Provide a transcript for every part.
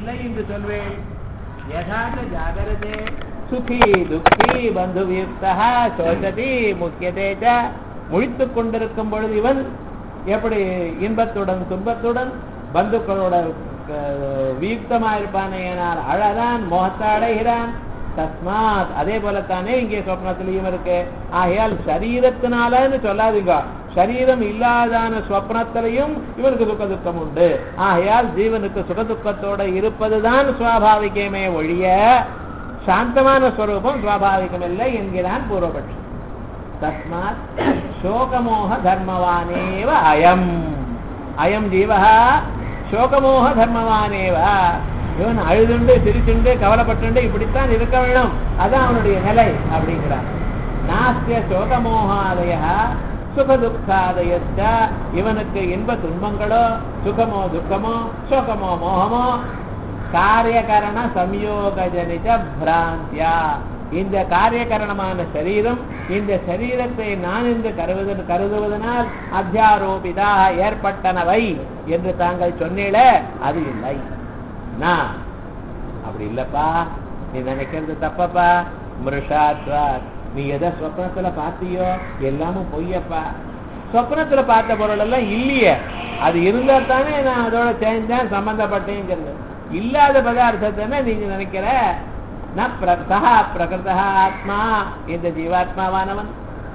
இல்லை என்று சொல்வேன் யதாச்ச ஜாகரதே சுகி துக்கி பந்து வியுக்தா சோசதி முக்கியதே ச முழித்துக் கொண்டிருக்கும் பொழுது இவன் எப்படி இன்பத்துடன் துன்பத்துடன் பந்துக்களோட வியுக்தமாயிருப்பானேனால் அழகான் மோகத்தை அடைகிறான் தஸ்மாத் அதே போலத்தானே இங்கே சொப்னத்திலையும் இருக்கு ஆகையால் சரீரத்தினாலன்னு சொல்லாதீங்க சரீரம் இல்லாதான சொப்னத்திலையும் இவனுக்கு சுக துக்கம் உண்டு ஆகையால் ஜீவனுக்கு சுக துக்கத்தோட இருப்பதுதான் சுவாபாவிகமே ஒழிய சாந்தமான ஸ்வரூபம் சுவாபாவிகம் இல்லை என்கிறான் பூர்வபட்சி தஸ்மாத் சோகமோக தர்மவானேவ அயம் அயம் ஜீவஹா சோகமோக தர்மவானேவ இவன் அழுதுண்டு சிரிச்சுண்டு கவலைப்பட்டுண்டு இப்படித்தான் இருக்க வேணும் அதான் அவனுடைய நிலை அப்படிங்கிறான் நாஸ்திய சோகமோகாதய சுகதுக்காதயச்ச இவனுக்கு இன்ப துன்பங்களோ சுகமோ துக்கமோ சோகமோ மோகமோ காரியகரண சம்யோகஜனித பிராந்தியா இந்த காரியகரணமான சரீரம் இந்த சரீரத்தை நான் என்று கருவது கருதுவதனால் அத்தியாரோபிதாக ஏற்பட்டனவை என்று தாங்கள் சொன்னீல அது இல்லை நான் அப்படி இல்லப்பா நீ நினைக்கிறது தப்பப்பா மிருஷாத்வா நீ எதை சொப்னத்துல பார்த்தியோ எல்லாமும் பொய்யப்பா சொப்னத்துல பார்த்த பொருள் எல்லாம் இல்லையே அது இருந்தா தானே நான் அதோட சேர்ந்தேன் சம்பந்தப்பட்டேங்கிறது இல்லாத பதார்த்தத்தை நீங்க நினைக்கிற ந பிரகதா பிரகிருதா ஆத்மா இந்த ஜீவாத்மாவானவன்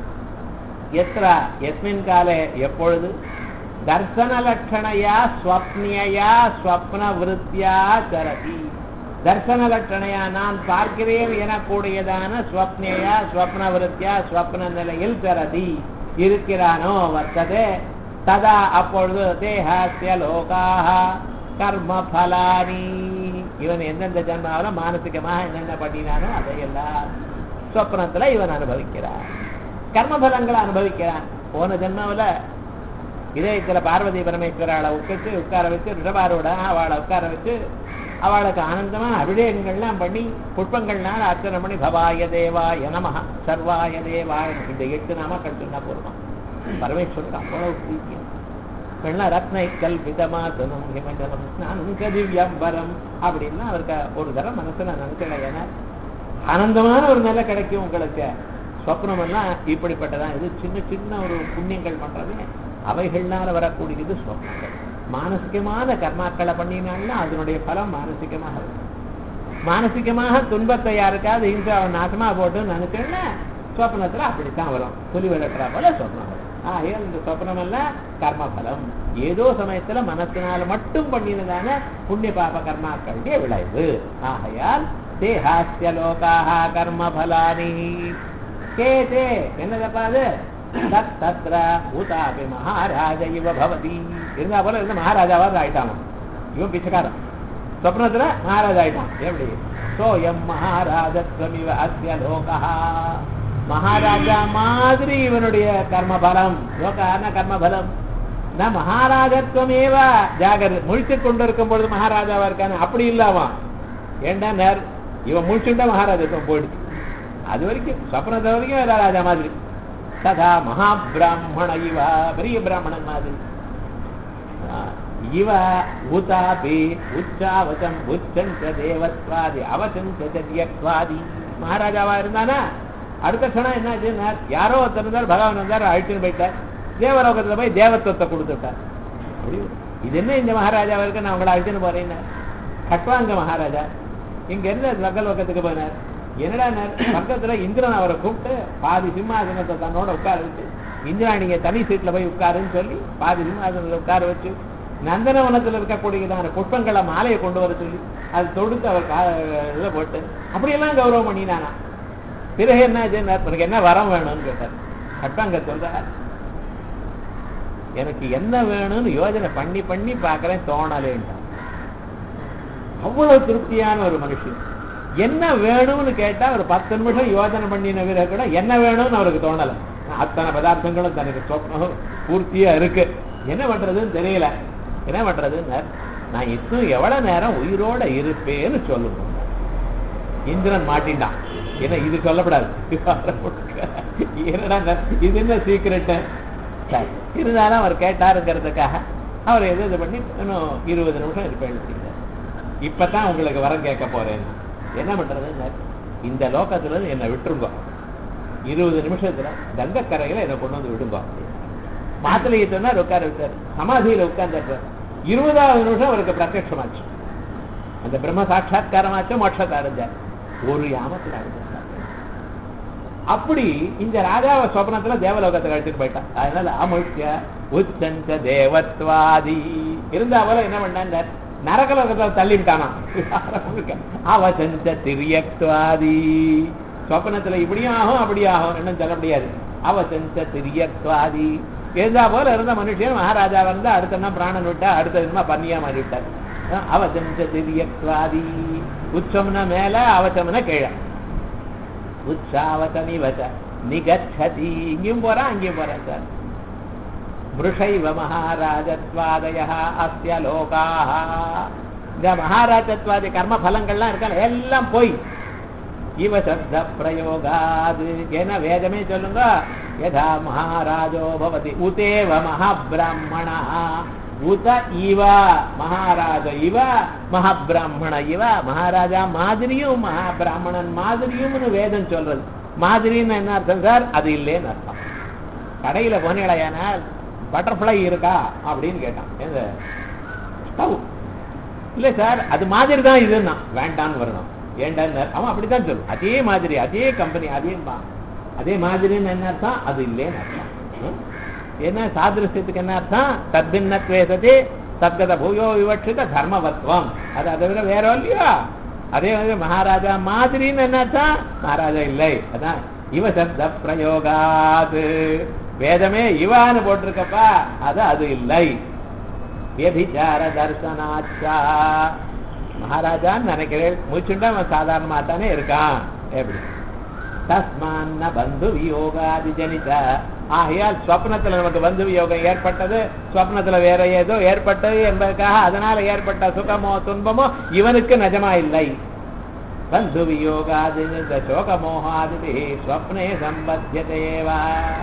எத்ரா எஸ்மின் காலே எப்பொழுது தர்சன லட்சணையா ஸ்வப்னியா ஸ்வப்ன விருத்தியா சரதி தர்சன லட்சணையா நான் பார்க்கிறேன் எனக்கூடியதான ஸ்வப்னியா ஸ்வப்ன விருத்தியா ஸ்வப்ன நிலையில் சரதி இருக்கிறானோ வர்த்ததே ததா அப்பொழுது தேகாசிய லோகாக கர்ம பலானி இவன் எந்தெந்த ஜன்மாவில மானசிகமாக என்னென்ன பண்ணினானோ அதையெல்லாம் சொப்னத்துல இவன் அனுபவிக்கிறான் கர்மபலங்களை அனுபவிக்கிறான் போன ஜென்மாவில இதயத்துல பார்வதி பரமேஸ்வராளை உட்கச்சு உட்கார வச்சு ரிஷபாரோட அவளை உட்கார வச்சு அவளுக்கு ஆனந்தமா அபிஷேகங்கள்லாம் பண்ணி புஷ்பங்கள்னால அர்ச்சனை பண்ணி பவாய தேவாய நமஹ சர்வாய தேவாய இந்த எட்டு நாமக்கள் சொன்னா போருமா பரமேஸ்வருக்கு அவ்வளவு பிடிக்கும் பெண்ண ரத்னை கல்பிதமாசனம் ஹிமஜலம் ஸ்நானம் திவ்யம்பரம் அப்படின்னா அவருக்கு ஒரு தரம் மனசுல நினைச்சல ஏன்னா ஆனந்தமான ஒரு நிலை கிடைக்கும் உங்களுக்கு சொப்னம் எல்லாம் இப்படிப்பட்டதான் இது சின்ன சின்ன ஒரு புண்ணியங்கள் பண்றதே அவைகள்னால வரக்கூடியது சொப்னங்கள் மானசிகமான கர்மாக்களை பண்ணினால்னா அதனுடைய பலம் மானசிகமாக இருக்கும் மானசிகமாக துன்பத்தை யாருக்காவது இன்று அவன் நாசமா போட்டு நினைச்சேன்னா சொப்னத்துல அப்படித்தான் வரும் புலி விளக்குறா போல சொப்னம் வரும் ஆகையால் இந்த சொப்னம் எல்லாம் கர்மபலம் ஏதோ சமயத்துல மனசினால மட்டும் பண்ணினதான புண்ணிய பாப கர்மாக்களுடைய விளைவு ஆகையால் தேகாஸ்ய லோகாக கர்மபலானி கே தே என்னதப்பா அது தத் தத்ர ஊதாபி மகாராஜ இவ பவதி இருந்தா போல இருந்த மகாராஜாவாவது ஆயிட்டான் இவன் பிச்சைக்காரன் சொப்னத்துல மகாராஜா ஆயிட்டான் எப்படி சோயம் மகாராஜத்வம் இவ அஸ்ய லோகா மகாராஜா மாதிரி இவனுடைய கர்மபலம் லோகான கர்மபலம் நான் மகாராஜத்துவமேவ ஜாகர் முழிச்சுக் கொண்டிருக்கும் பொழுது மகாராஜாவா இருக்கானே அப்படி இல்லாமா ஏண்டா நேர் இவன் முழிச்சுட்டா மகாராஜத்துவம் போயிடுச்சு அது வரைக்கும் சொப்னத்தை வரைக்கும் வேற ராஜா மாதிரி ததா மகாபிராமண இவ பெரிய பிராமணன் மாதிரி இவ உதாபி உச்சாவசம் உச்சஞ்ச தேவத்வாதி அவசஞ்ச தியக்வாதி மகாராஜாவா இருந்தானா அடுத்த க்ஷணம் என்னாச்சு யாரோ ஒருத்தர் இருந்தார் பகவான் வந்தார் அழிச்சுன்னு போயிட்டார் தேவலோகத்துல போய் தேவத்துவத்தை கொடுத்துட்டார் இது என்ன இந்த மகாராஜாவா இருக்கு நான் உங்களை அழிச்சுன்னு போறேன் கட்வாங்க மகாராஜா இங்க இருந்து லக்கலோகத்துக்கு போனார் என்னடா பக்கத்துல இந்திரன் அவரை கூப்பிட்டு பாதி சிம்மாசனத்தை தன்னோட உட்கார வச்சு இந்திரா நீங்க தனி சீட்ல போய் உட்காருன்னு சொல்லி பாதி சிம்மாசனத்துல உட்கார வச்சு நந்தனவனத்துல இருக்கக்கூடியதான புஷ்பங்களை மாலையை கொண்டு வர சொல்லி அது தொடுத்து அவர் இதில் போட்டு அப்படியெல்லாம் கௌரவம் பண்ணினானா பிறகு என்ன உனக்கு என்ன வரம் வேணும்னு கேட்டார் கட்டாங்க சொல்றார் எனக்கு என்ன வேணும்னு யோஜனை பண்ணி பண்ணி பார்க்கறேன் தோணலேன்ட்டான் அவ்வளவு திருப்தியான ஒரு மனுஷன் என்ன வேணும்னு கேட்டா ஒரு பத்து நிமிஷம் யோஜனை பண்ணின பிறகு கூட என்ன வேணும்னு அவருக்கு தோணல அத்தனை பதார்த்தங்களும் தனக்கு சொப்னம் பூர்த்தியா இருக்கு என்ன பண்றதுன்னு தெரியல என்ன பண்றதுன்னு நான் இன்னும் எவ்வளவு நேரம் உயிரோட இருப்பேன்னு சொல்லணும் இந்திரன் மாட்டின்டான் ஏன்னா இது சொல்லப்படாது என்னடா இது என்ன சீக்கிரட் இருந்தாலும் அவர் கேட்டாருங்கிறதுக்காக அவர் எது இது பண்ணி இன்னும் இருபது நிமிஷம் இருப்பேன் இப்பதான் உங்களுக்கு வரம் கேட்க போறேன் என்ன பண்றது இந்த லோகத்துல இருந்து என்னை விட்டுருங்க இருபது நிமிஷத்துல கங்கக்கரையில என்னை கொண்டு வந்து விடுங்க மாத்திரையை சொன்னார் உட்கார வச்சார் சமாதியில உட்கார்ந்தார் இருபதாவது நிமிஷம் அவருக்கு பிரத்யட்சமாச்சு அந்த பிரம்ம சாட்சா்காரமாச்சு மோட்சத்தை அடைஞ்சார் ஒரு யாமத்தில் அடைஞ்சார் அப்படி இந்த ராஜாவை சொப்னத்துல தேவலோகத்தை கழிச்சுட்டு போயிட்டான் அதனால அமுஷ்ய உச்சந்த தேவத்வாதி இருந்தா போல என்ன பண்ணார் நரகலோகத்தை தள்ளிவிட்டானா அவசந்த திரியக்வாதி சொப்பனத்துல இப்படியும் ஆகும் அப்படியும் ஆகும் என்ன சொல்ல முடியாது அவசந்த திரியக்வாதி இருந்தா போல இருந்த மனுஷன் மகாராஜா வந்தா அடுத்த பிராணன் விட்டா அடுத்த என்னமா பண்ணியா மாறி விட்டார் அவசந்த திரியக்வாதி உச்சம்னா மேல அவசம்னா கீழே உற்சாவசமிவச நிகச்சதி இங்கேயும் போறான் அங்கேயும் போறான் சார் மிருஷைவ மகாராஜத்வாதய அஸ்ய லோகாக இந்த மகாராஜத்வாதி கர்ம பலங்கள்லாம் இருக்கல எல்லாம் போய் இவ சப்த பிரயோகாது ஏன்னா வேதமே சொல்லுங்க யதா மகாராஜோ பவதி உதேவ மகாபிராமணா உத இவ மகாராஜ இவ மகாபிராமண இவ மகாராஜா மாதிரியும் மகாபிராமணன் மாதிரியும்னு வேதம் சொல்றது மாதிரின்னு என்ன அர்த்தம் சார் அது இல்லைன்னு அர்த்தம் கடையில போனீங்களா பட்டர்ஃப்ளை இருக்கா அப்படின்னு கேட்டான் எந்த ஸ்டவ் இல்ல சார் அது மாதிரி தான் இதுன்னா வேண்டான்னு வரணும் ஏண்டான்னு அவன் அப்படித்தான் சொல்லும் அதே மாதிரி அதே கம்பெனி அதே அதே மாதிரின்னு என்ன அர்த்தம் அது இல்லைன்னு அர்த்தம் என்ன சாதிருஷ்யத்துக்கு என்ன அர்த்தம் தத்பின்னத்வேசதி சத்கத பூயோ விவட்சித தர்மவத்வம் அது அதை விட வேற இல்லையா அதே மாதிரி மகாராஜா மாதிரின்னு என்ன அர்த்தம் மகாராஜா இல்லை அதான் இவ சப்த பிரயோகாது வேதமே இவான்னு போட்டிருக்கப்பா அது அது இல்லை வியபிச்சார தர்சனாச்சா மகாராஜான்னு நினைக்கிறேன் மூச்சுண்டா அவன் சாதாரணமா தானே இருக்கான் எப்படி தஸ்மான பந்து வியோகாதி ஜனித ஆகையால் ஸ்வப்னத்துல நமக்கு பந்து வியோகம் ஏற்பட்டது ஸ்வப்னத்துல வேற ஏதோ ஏற்பட்டது என்பதற்காக அதனால ஏற்பட்ட சுகமோ துன்பமோ இவனுக்கு நிஜமா இல்லை பந்து வியோகாதி சோகமோகாதி ஸ்வப்னே சம்பத்தியதேவா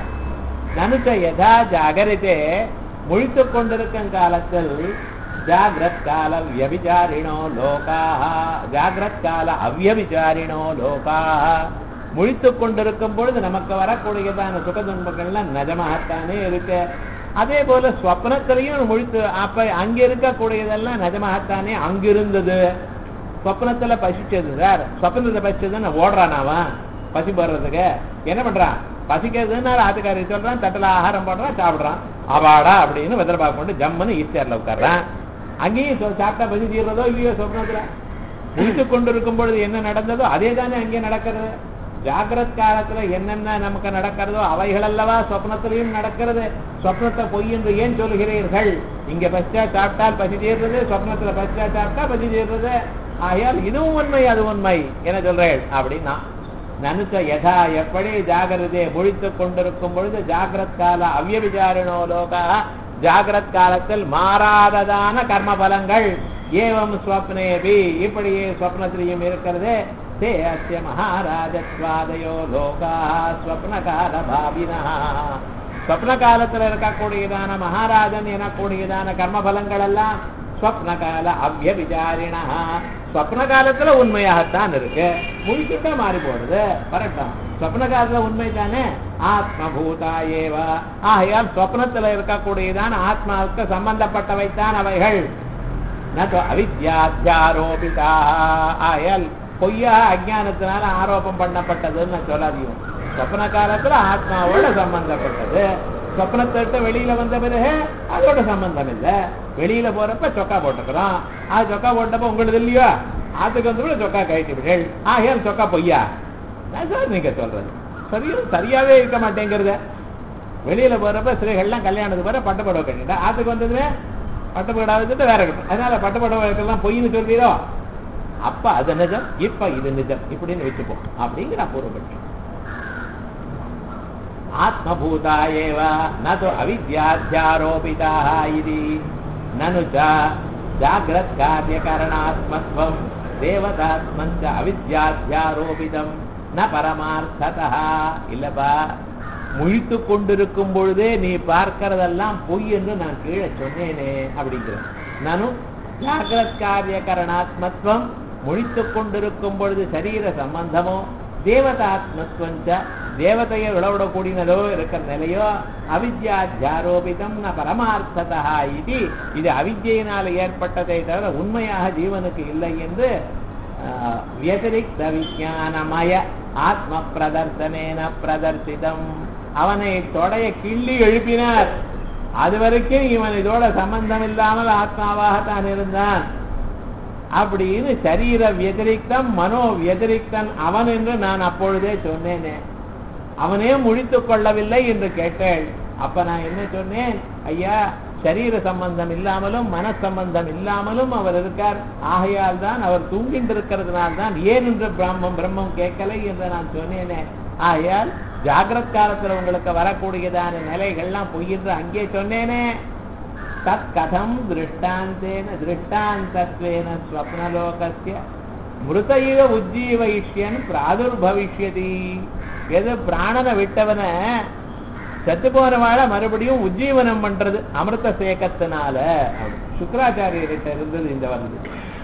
நனுச்ச யதா ஜாகரித்தே முழித்துக் கொண்டிருக்கும் காலத்தில் ஜாகிரத் கால வியபிச்சாரிணோ லோகாக ஜாகிரத் கால அவ்யபிச்சாரிணோ லோகாக முழித்துக் கொண்டிருக்கும் பொழுது நமக்கு வரக்கூடியதான சுக துன்பங்கள்லாம் நிஜமாகத்தானே இருக்கு அதே போல ஸ்வப்னத்திலையும் முழித்து அப்ப அங்க இருக்கக்கூடியதெல்லாம் நிஜமாகத்தானே அங்கிருந்தது சொப்னத்துல பசிச்சது சார் சொப்னத்தை பசிச்சதுன்னு ஓடுறான் அவன் பசி போடுறதுக்கு என்ன பண்றான் பசிக்கிறதுன்னு ஆத்துக்காரி சொல்றான் தட்டுல ஆகாரம் போடுறான் சாப்பிடுறான் அவாடா அப்படின்னு வெதரபா கொண்டு ஜம்முன்னு ஈஸ்டர்ல உட்கார்றான் அங்கேயும் சாப்பிட்டா பசி தீர்றதோ இல்லையோ சொப்னத்துல முடித்துக் கொண்டிருக்கும் பொழுது என்ன நடந்ததோ அதே தானே அங்கே நடக்கிறது ஜாகிரத் காலத்துல என்னென்ன நமக்கு நடக்கிறதோ அவைகள் அல்லவா சொப்னத்திலையும் நடக்கிறது சொப்னத்தை பொய் என்று ஏன் சொல்கிறீர்கள் இங்க பசிச்சா சாப்பிட்டால் பசி தீர்றது சொப்னத்துல பசிச்சா சாப்பிட்டா பசி தீர்றது ஆகையால் இதுவும் உண்மை அது உண்மை என்ன சொல்றேன் அப்படின்னா நனுச்ச யதா எப்படி ஜாகிரதே முழித்துக் கொண்டிருக்கும் பொழுது ஜாகிரத் கால அவ்யபிச்சாரிணோ லோகா ஜாகிரத் காலத்தில் மாறாததான கர்ம பலங்கள் ஏவம் ஸ்வப்னேபி இப்படியே ஸ்வப்னத்திலையும் இருக்கிறது தே அஸ்ய மகாராஜத்வாதயோ லோகா ஸ்வப்ன கால பாவினா ஸ்வப்ன காலத்துல இருக்கக்கூடியதான மகாராஜன் எனக்கூடியதான கர்ம பலங்கள் எல்லாம் ஸ்வப்ன கால அவ்யபிச்சாரிணா ஸ்வப்ன காலத்துல உண்மையாகத்தான் இருக்கு முழிச்சுட்டா மாறி போடுது கரெக்டான் ஸ்வப்ன காலத்துல உண்மை தானே ஆத்மபூதா ஏவ ஆகையால் ஸ்வப்னத்துல இருக்கக்கூடியதான ஆத்மாவுக்கு சம்பந்தப்பட்டவைத்தான் அவைகள் அவித்யாத்தியாரோபிதா ஆயல் பொய்யா அஜானத்தினால ஆரோபம் பண்ணப்பட்டதுன்னு சொல்லாதீங்க சொப்ன காலத்துல ஆத்மாவோட சம்பந்தப்பட்டது சொப்னத்தை விட்டு வெளியில வந்த பிறகு அதோட சம்பந்தம் இல்ல வெளியில போறப்ப சொக்கா போட்டுக்கிறோம் அது சொக்கா போட்டப்ப உங்களுக்கு இல்லையா ஆத்துக்கு வந்து சொக்கா கழித்து விடல் ஆகையால் சொக்கா பொய்யா சார் நீங்க சொல்றது சரியா சரியாவே இருக்க மாட்டேங்கிறத வெளியில போறப்ப ஸ்திரீகள்லாம் கல்யாணத்துக்கு போற பட்டு புடவை கட்டிட்டா ஆத்துக்கு வந்ததுமே பட்டு புடவை வச்சுட்டு வேற கட்டும் அதனால பட்டு புடவைக்கெல்லாம் பொய்ன்னு சொல்றீரோ அப்ப அது நிஜம் இப்ப இது நிஜம் இப்படின்னு வச்சுப்போம் அப்படிங்கிற அபூர்வபட்சம் ஆத்மபூதா ஏவ நது அவித்யாத்தியாரோபிதா இது நனு ஜாகிரத் காரிய கரணாத்மத்வம் தேவதாத்மஞ்ச அவித்யாத்தியாரோபிதம் ந பரமார்த்ததா இல்லப்பா முழித்து கொண்டிருக்கும் பொழுதே நீ பார்க்கிறதெல்லாம் பொய் என்று நான் கீழே சொன்னேனே அப்படிங்கிற நானும் ஜாகிரத் காரிய கரணாத்மத்துவம் முழித்துக் கொண்டிருக்கும் பொழுது சரீர சம்பந்தமோ தேவதாத்மத்துவம் தேவதையை விளவிடக்கூடியதோ இருக்கிற நிலையோ அவித்யாத்தியாரோபிதம் ந பரமார்த்ததா இது இது அவித்யினால் ஏற்பட்டதை தவிர உண்மையாக ஜீவனுக்கு இல்லை என்று வியதிரிக்த விஜானமய ஆத்ம பிரதர்சனேன பிரதர்சிதம் அவனை தொடைய கிள்ளி எழுப்பினார் அது வரைக்கும் இவன் இதோட சம்பந்தம் இல்லாமல் ஆத்மாவாகத்தான் இருந்தான் அப்படின்னு சரீர வியதிரிக்தம் மனோ வியதிரிக்தன் அவன் என்று நான் அப்பொழுதே சொன்னேனே அவனே முழித்துக் கொள்ளவில்லை என்று கேட்டேன் அப்ப நான் என்ன சொன்னேன் ஐயா சரீர சம்பந்தம் இல்லாமலும் மன சம்பந்தம் இல்லாமலும் அவர் இருக்கார் ஆகையால் தான் அவர் தூங்கிட்டு இருக்கிறதுனால தான் ஏன் என்று பிரம்மம் பிரம்மம் கேட்கலை என்று நான் சொன்னேனே ஆகையால் ஜாகிரத் காலத்துல உங்களுக்கு வரக்கூடியதான நிலைகள்லாம் பொய்யின்று அங்கே சொன்னேனே தத் கதம் திருஷ்டாந்தேன திருஷ்டாந்தத்வேன ஸ்வப்னலோகஸ்ய மிருதைவ உஜ்ஜீவயிஷ்யன் பிராதுர்பவிஷ்யதி எது பிராணனை விட்டவனை செத்து போனவாழ மறுபடியும் உஜ்ஜீவனம் பண்றது அமிர்த சேகத்தினால சுக்கராச்சாரியர்கிட்ட இருந்தது இந்த வருது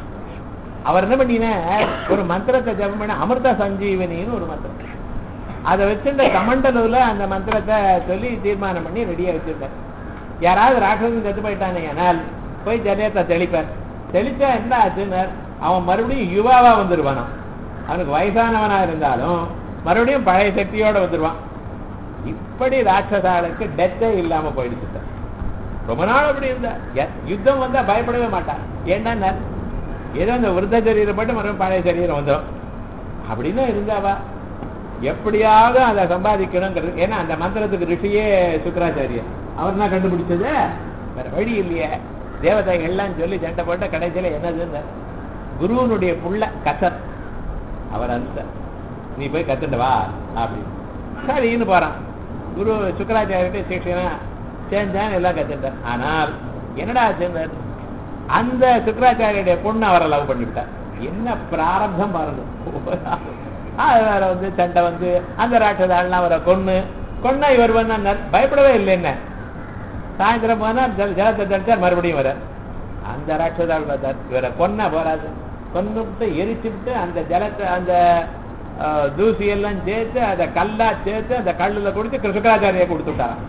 அவர் என்ன பண்ணினார் ஒரு மந்திரத்தை ஜபம் பண்ண அமிர்த சஞ்சீவனின்னு ஒரு மந்திரம் அதை வச்சுட்ட கமண்டலுல அந்த மந்திரத்தை சொல்லி தீர்மானம் பண்ணி ரெடியா வச்சிருக்கார் யாராவது ராட்சசன் செத்து போயிட்டானே ஆனால் போய் ஜலயத்தை தெளிப்பார் தெளிச்சா என்ன ஆச்சுன்னார் அவன் மறுபடியும் யுவாவா வந்துருவானாம் அவனுக்கு வயசானவனா இருந்தாலும் மறுபடியும் பழைய சக்தியோட வந்துருவான் இப்படி ராட்சசாளுக்கு டெத்தே இல்லாம போயிடுச்சு ரொம்ப நாள் அப்படி இருந்தா யுத்தம் வந்தா பயப்படவே மாட்டான் ஏன்னா ஏதோ அந்த விருத்த சரீரம் மட்டும் மறுபடியும் பழைய சரீரம் வந்துடும் அப்படின்னு இருந்தாவா எப்படியாவது அதை சம்பாதிக்கணுங்கிறது ஏன்னா அந்த மந்திரத்துக்கு ரிஷியே சுக்கராச்சாரியர் அவர் தான் கண்டுபிடிச்சது வேற வழி இல்லையே தேவதைகள்லாம் சொல்லி சண்டை போட்ட கடைசியில என்னதுன்னு குருவனுடைய புள்ள கசர் அவர் அந்த நீ போய் கத்துட்டு வா அப்படின்னு சரின்னு போறான் குரு சுக்கராச்சாரிட்ட சிக்ஷனா சேர்ந்தான் எல்லாம் கத்துட்டார் ஆனால் என்னடா சேர்ந்தார் அந்த சுக்கராச்சாரியுடைய பொண்ணு அவரை லவ் பண்ணிவிட்டார் என்ன பிராரப்தம் பாருங்க வேற வந்து சண்டை வந்து அந்த ராட்சதாள்லாம் அவரை கொன்னு கொன்னா இவர் வந்து பயப்படவே இல்லை என்ன சாயந்தரம் போனா ஜலத்தை தடுத்தார் மறுபடியும் வர அந்த ராட்சதாள் பார்த்தார் இவரை கொன்னா போறாது கொன்னுட்டு எரிச்சுட்டு அந்த ஜலத்தை அந்த தூசி எல்லாம் சேர்த்து அதை கல்லா சேர்த்து அந்த கல்லுல குடிச்சு சுக்கராச்சாரிய கொடுத்துட்டாராம்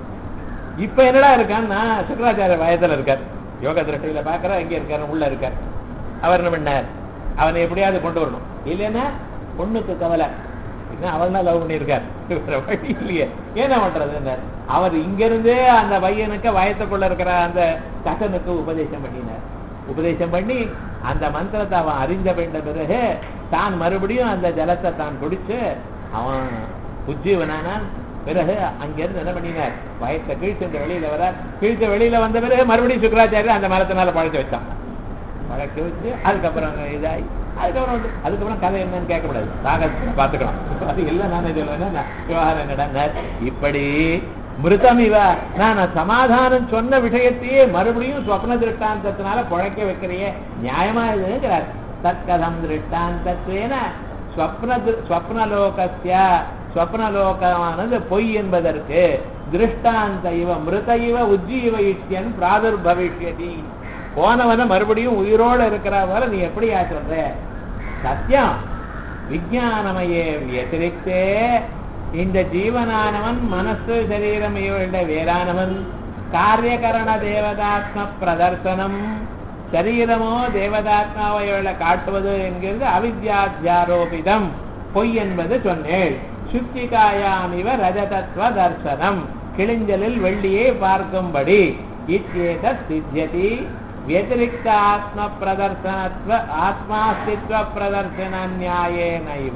இப்ப என்னடா இருக்கான்னா சுக்கராச்சாரிய வயதுல இருக்கார் யோக திருஷ்டியில பாக்குற எங்க இருக்காரு உள்ள இருக்கார் அவர் என்ன பண்ணார் அவனை எப்படியாவது கொண்டு வரணும் இல்லைன்னா பொண்ணுக்கு கவலை அவன் தான் லவ் பண்ணியிருக்கார் வழி இல்லையே என்ன பண்றது அவர் இங்கிருந்தே அந்த பையனுக்கு வயத்துக்குள்ள இருக்கிற அந்த கசனுக்கு உபதேசம் பண்ணினார் உபதேசம் பண்ணி அந்த மந்திரத்தை அவன் அறிந்த வேண்ட பிறகு தான் மறுபடியும் அந்த ஜலத்தை தான் குடிச்சு அவன் உஜ்ஜீவனானான் பிறகு அங்கிருந்து என்ன பண்ணினார் வயத்தை கீழ்த்து வெளியில வர கீழ்த்து வெளியில வந்த பிறகு மறுபடியும் சுக்கராச்சாரியர் அந்த மரத்தினால பழக்க வச்சான் பழக்க வச்சு அதுக்கப்புறம் இதாகி அதுக்கப்புறம் வந்து அதுக்கப்புறம் கதை என்னன்னு கேட்கக்கூடாது சாகத்தை பார்த்துக்கலாம் அது இல்லை நானே சொல்லுவேன் விவகாரம் என்னடா இப்படி மிருதம் இவ நான் சமாதானம் சொன்ன விஷயத்தையே மறுபடியும் சொப்ன திருஷ்டாந்தத்தினால குழைக்க வைக்கிறியே நியாயமா இதுங்கிறார் தற்கதம் திருஷ்டாந்தத்வேன ஸ்வப்ன ஸ்வப்னலோகஸ்ய ஸ்வப்னலோகமானது பொய் என்பதற்கு திருஷ்டாந்த இவ மிருத இவ உஜ்ஜீவ இஷ்யன் பிராதுர் பவிஷ்யதி போனவன மறுபடியும் உயிரோட இருக்கிறவரை நீ எப்படியா சொல்ற சத்தியம் விஜயானமையே வத்திரிக்தே இந்த ஜீவனானவன் மனசு சரீரம் இவருடைய வேறானவன் காரியகரண தேவதாத்ம பிரதர்சனம் சரீரமோ தேவதாத்மாவை காட்டுவது என்கிறது அவித்யாத்தியாரோபிதம் பொய் என்பது சொன்னேள் சுத்திகாயாமிவ ரஜதத்துவ தர்சனம் கிழிஞ்சலில் வெள்ளியை பார்க்கும்படி இச்சேத சித்தியதி व्यतिरिक्त आत्म प्रदर्शनत्व ஆத்மாஸ்தித்வ பிரதர்சன நியாயேனைவ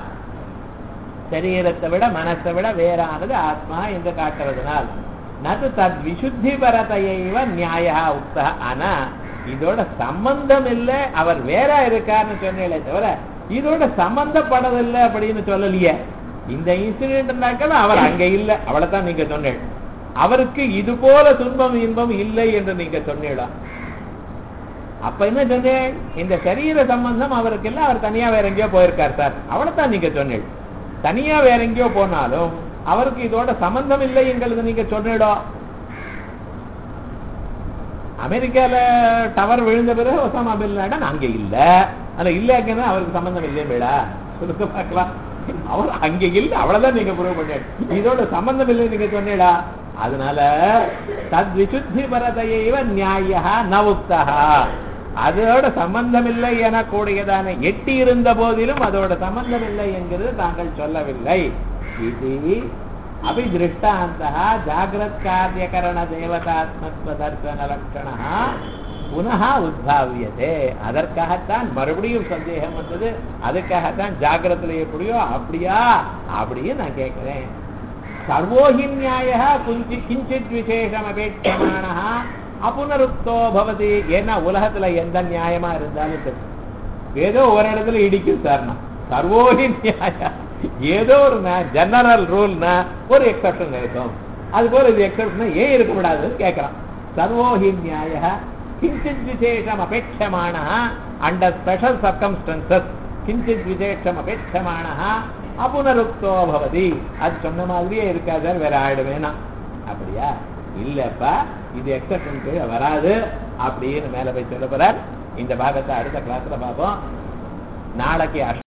சரீரத்தை விட மனசை விட வேறானது ஆத்மா என்று காட்டுறதுனால் நது தத் விசுத்தி பரதையைவ நியாய உக்த ஆனா இதோட சம்பந்தம் இல்லை அவர் வேற இருக்காருன்னு சொன்னீங்களே தவிர இதோட சம்பந்தப்படவில்லை அப்படின்னு சொல்லலையே இந்த இன்சிடென்ட்னாக்க அவர் அங்க இல்லை அவ்வளவுதான் நீங்க சொன்னீங்க அவருக்கு இது போல துன்பம் இன்பம் இல்லை என்று நீங்க சொன்னீங்களா அப்ப என்ன சொன்னேன் இந்த சரீர சம்பந்தம் அவருக்கு இல்ல அவர் தனியா வேற எங்கேயோ போயிருக்கார் சார் அவ்வளவுதான் நீங்க சொன்னீங்க தனியா வேற எங்கேயோ போனாலும் அவருக்கு இதோட சம்பந்தம் இல்லை எங்களுக்கு நீங்க சொன்னிடும் அமெரிக்கால டவர் விழுந்த பிறகு ஒசாமா பின் லாடன் அங்க இல்ல அதுல இல்லைங்கன்னா அவருக்கு சம்பந்தம் இல்லையே மேடா சொல்லுங்க பார்க்கலாம் அவர் அங்க இல்ல அவ்வளவுதான் நீங்க ப்ரூவ் பண்ண இதோட சம்பந்தம் இல்லை நீங்க சொன்னீடா அதனால தத் விசுத்தி பரதையைவ நியாய நவுக்தா அதோட சம்பந்தம் இல்லை எனக்கூடியதான எட்டி இருந்த போதிலும் அதோட சம்பந்தம் இல்லை என்கிறது தாங்கள் சொல்லவில்லை இது அபிதிருஷ்டாந்தः ஜாகிரத் காரியகரண தேவதாத்மத்வ தர்சன லட்சணா புனः உத்பாவியதே அதற்காகத்தான் மறுபடியும் சந்தேகம் வந்தது அதுக்காகத்தான் ஜாகிரத்துல எப்படியோ அப்படியா அப்படியே நான் கேட்கிறேன் சர்வோஹி நியாய குஞ்சி கிஞ்சித் விசேஷம் அபேட்சமான அப்புனருக்தோ பவதி ஏன்னா உலகத்துல எந்த நியாயமா இருந்தாலும் சரி ஏதோ ஒரு இடத்துல இடிக்கும் சார்னா சர்வோஹி நியாய ஏதோ ஒரு ஜெனரல் ரூல்னா ஒரு எக்ஸப்ஷன் இருக்கும் அது போல இது எக்ஸப்ஷன் ஏன் இருக்கக்கூடாதுன்னு கேட்கறான் சர்வோஹி நியாய கிஞ்சித் விசேஷம் அபேட்சமான அண்டர் ஸ்பெஷல் சர்க்கம்ஸ்டன்சஸ் கிஞ்சித் விசேஷம் அபேட்சமான அப்புனருக்தோ பவதி அது சொன்ன மாதிரியே இருக்காது வேற ஆயிடுவேனா அப்படியா இல்லப்பா இது எக்ஸப்ஷன் கீழே வராது அப்படின்னு மேல போய் சொல்ல போறார் இந்த பாகத்தை அடுத்த கிளாஸ்ல பார்ப்போம் நாளைக்கு அஷ்ட